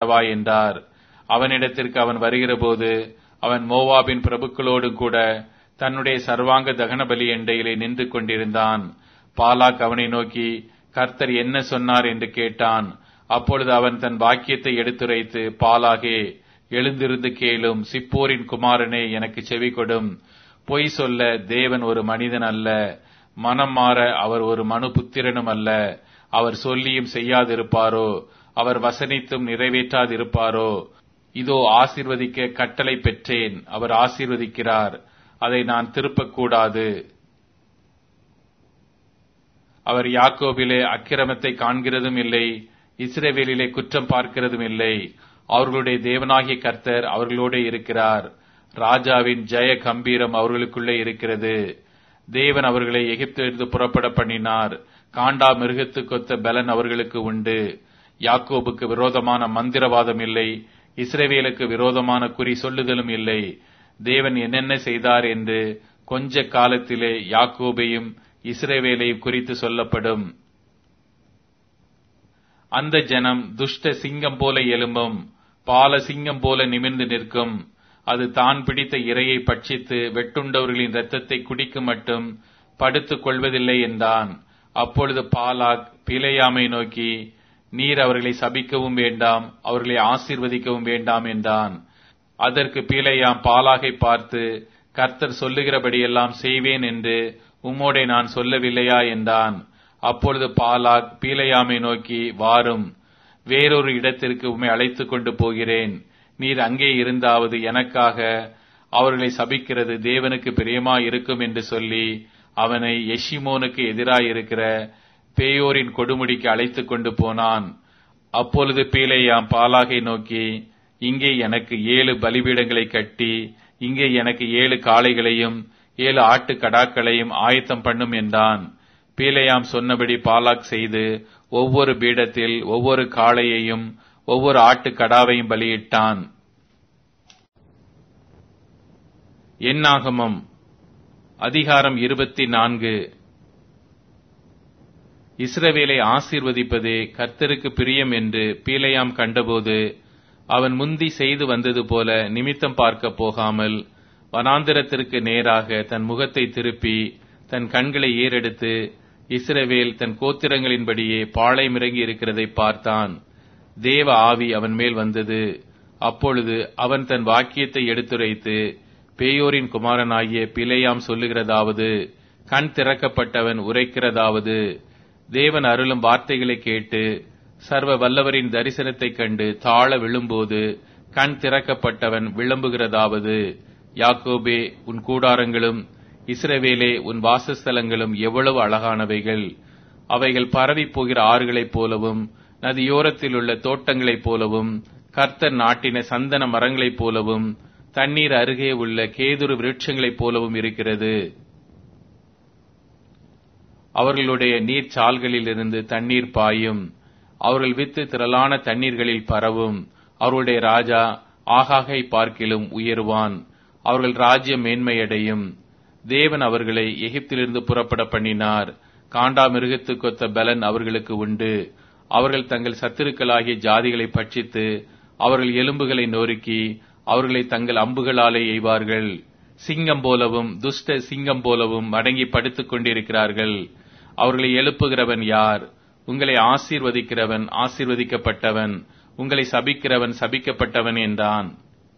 வா என்றார் அவனிடத்திற்கு அவன் வருகிறபோது அவன் மோவாபின் பிரபுக்களோடு கூட தன்னுடைய சர்வாங்க தகன பலி எண்டையிலே நின்று கொண்டிருந்தான் பாலாக் அவனை நோக்கி கர்த்தர் என்ன சொன்னார் என்று கேட்டான் அப்பொழுது அவன் தன் வாக்கியத்தை எடுத்துரைத்து பாலாகே எழுந்திருந்து கேளும் சிப்போரின் குமாரனே எனக்கு செவி கொடும் பொய் சொல்ல தேவன் ஒரு மனிதன் அல்ல மனம் மாற அவர் ஒரு மனு புத்திரனும் அல்ல அவர் சொல்லியும் செய்யாதிருப்பாரோ அவர் வசனித்தும் நிறைவேற்றாதிருப்பாரோ இதோ ஆசீர்வதிக்க கட்டளை பெற்றேன் அவர் ஆசீர்வதிக்கிறார் அதை நான் திருப்பக்கூடாது அவர் யாக்கோபிலே அக்கிரமத்தை காண்கிறதும் இல்லை இஸ்ரேவேலிலே குற்றம் பார்க்கிறதும் இல்லை அவர்களுடைய தேவனாகிய கர்த்தர் அவர்களோடு இருக்கிறார் ராஜாவின் ஜெய கம்பீரம் அவர்களுக்குள்ளே இருக்கிறது தேவன் அவர்களை எகிப்திலிருந்து புறப்பட பண்ணினார் காண்டா மிருகத்து கொத்த பலன் அவர்களுக்கு உண்டு யாக்கோபுக்கு விரோதமான மந்திரவாதம் இல்லை இஸ்ரேவேலுக்கு விரோதமான குறி சொல்லுதலும் இல்லை தேவன் என்னென்ன செய்தார் என்று கொஞ்ச காலத்திலே யாக்கோபையும் இஸ்ரேவேலையும் குறித்து சொல்லப்படும் அந்த ஜனம் துஷ்ட சிங்கம் போல எலும்பும் பால சிங்கம் போல நிமிர்ந்து நிற்கும் அது தான் பிடித்த இரையை பட்சித்து வெட்டுண்டவர்களின் இரத்தத்தை குடிக்கும் மட்டும் படுத்துக் கொள்வதில்லை என்றான் அப்பொழுது பாலாக் பிழையாமை நோக்கி நீர் அவர்களை சபிக்கவும் வேண்டாம் அவர்களை ஆசீர்வதிக்கவும் வேண்டாம் என்றான் அதற்கு பீலையாம் பாலாகை பார்த்து கர்த்தர் சொல்லுகிறபடியெல்லாம் செய்வேன் என்று உம்மோடே நான் சொல்லவில்லையா என்றான் அப்பொழுது பாலாக் பீலையாமை நோக்கி வாரும் வேறொரு இடத்திற்கு உம்மை அழைத்துக் கொண்டு போகிறேன் நீர் அங்கே இருந்தாவது எனக்காக அவர்களை சபிக்கிறது தேவனுக்கு பிரியமா இருக்கும் என்று சொல்லி அவனை எஷிமோனுக்கு எதிராயிருக்கிற பேயோரின் கொடுமுடிக்கு அழைத்துக் கொண்டு போனான் அப்பொழுது பீலையாம் பாலாகை நோக்கி இங்கே எனக்கு ஏழு பலிபீடங்களை கட்டி இங்கே எனக்கு ஏழு காளைகளையும் ஏழு ஆட்டு கடாக்களையும் ஆயத்தம் பண்ணும் என்றான் பீலையாம் சொன்னபடி பாலாக் செய்து ஒவ்வொரு பீடத்தில் ஒவ்வொரு காளையையும் ஒவ்வொரு ஆட்டு கடாவையும் பலியிட்டான் எண்ணாகமம் அதிகாரம் இருபத்தி நான்கு இஸ்ரவேலை ஆசீர்வதிப்பதே கர்த்தருக்கு பிரியம் என்று பீலையாம் கண்டபோது அவன் முந்தி செய்து வந்தது போல நிமித்தம் பார்க்க போகாமல் வனாந்திரத்திற்கு நேராக தன் முகத்தை திருப்பி தன் கண்களை ஏறெடுத்து இஸ்ரவேல் தன் கோத்திரங்களின்படியே பாளையமிறங்கி இருக்கிறதை பார்த்தான் தேவ ஆவி அவன் மேல் வந்தது அப்பொழுது அவன் தன் வாக்கியத்தை எடுத்துரைத்து பேயோரின் குமாரனாகிய பிழையாம் சொல்லுகிறதாவது கண் திறக்கப்பட்டவன் உரைக்கிறதாவது தேவன் அருளும் வார்த்தைகளை கேட்டு சர்வ வல்லவரின் தரிசனத்தைக் கண்டு தாழ விழும்போது கண் திறக்கப்பட்டவன் விளம்புகிறதாவது யாக்கோபே உன் கூடாரங்களும் இஸ்ரவேலே உன் வாசஸ்தலங்களும் எவ்வளவு அழகானவைகள் அவைகள் பரவி போகிற ஆறுகளைப் போலவும் நதியோரத்தில் உள்ள தோட்டங்களைப் போலவும் கர்த்தர் நாட்டின சந்தன மரங்களைப் போலவும் தண்ணீர் அருகே உள்ள கேதுரு விருட்சங்களைப் போலவும் இருக்கிறது அவர்களுடைய நீர்ச்சால்களிலிருந்து தண்ணீர் பாயும் அவர்கள் வித்து திரளான தண்ணீர்களில் பரவும் அவர்களுடைய ராஜா ஆகாகை பார்க்கிலும் உயருவான் அவர்கள் ராஜ்யம் மேன்மையடையும் தேவன் அவர்களை எகிப்திலிருந்து புறப்பட பண்ணினார் காண்டா மிருகத்து கொத்த பலன் அவர்களுக்கு உண்டு அவர்கள் தங்கள் சத்துருக்களாகிய ஜாதிகளை பட்சித்து அவர்கள் எலும்புகளை நொறுக்கி அவர்களை தங்கள் அம்புகளாலே எய்வார்கள் சிங்கம் போலவும் துஷ்ட சிங்கம் போலவும் மடங்கி படுத்துக் கொண்டிருக்கிறார்கள் அவர்களை எழுப்புகிறவன் யார் உங்களை ஆசீர்வதிக்கிறவன் ஆசீர்வதிக்கப்பட்டவன் உங்களை சபிக்கிறவன் சபிக்கப்பட்டவன் என்றான்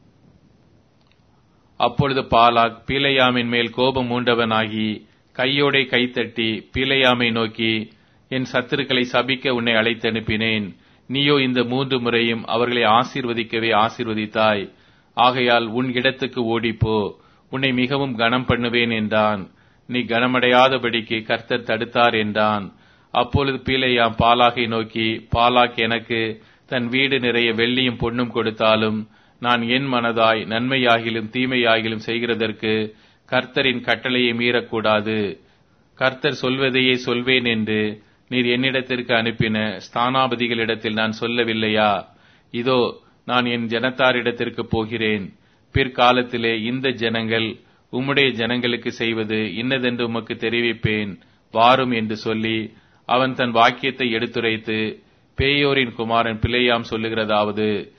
அப்பொழுது பாலாக் பீலையாமின் மேல் கோபம் மூண்டவனாகி கையோடே கைத்தட்டி பீலையாமை நோக்கி என் சத்துருக்களை சபிக்க உன்னை அழைத்தனுப்பினேன் நீயோ இந்த மூன்று முறையும் அவர்களை ஆசீர்வதிக்கவே ஆசீர்வதித்தாய் ஆகையால் உன் இடத்துக்கு ஓடிப்போ உன்னை மிகவும் கனம் பண்ணுவேன் என்றான் நீ கனமடையாதபடிக்கு கர்த்தர் தடுத்தார் என்றான் அப்பொழுது பீலையாம் பாலாகை நோக்கி பாலாக் எனக்கு தன் வீடு நிறைய வெள்ளியும் பொன்னும் கொடுத்தாலும் நான் என் மனதாய் நன்மையாகிலும் தீமையாகிலும் செய்கிறதற்கு கர்த்தரின் கட்டளையை மீறக்கூடாது கர்த்தர் சொல்வதையே சொல்வேன் என்று நீர் என்னிடத்திற்கு அனுப்பின ஸ்தானாபதிகளிடத்தில் நான் சொல்லவில்லையா இதோ நான் என் ஜனத்தாரிடத்திற்கு போகிறேன் பிற்காலத்திலே இந்த ஜனங்கள் உம்முடைய ஜனங்களுக்கு செய்வது இன்னதென்று உமக்கு தெரிவிப்பேன் வாரும் என்று சொல்லி அவன் தன் வாக்கியத்தை எடுத்துரைத்து பேயோரின் குமாரன் பிள்ளையாம் சொல்லுகிறதாவது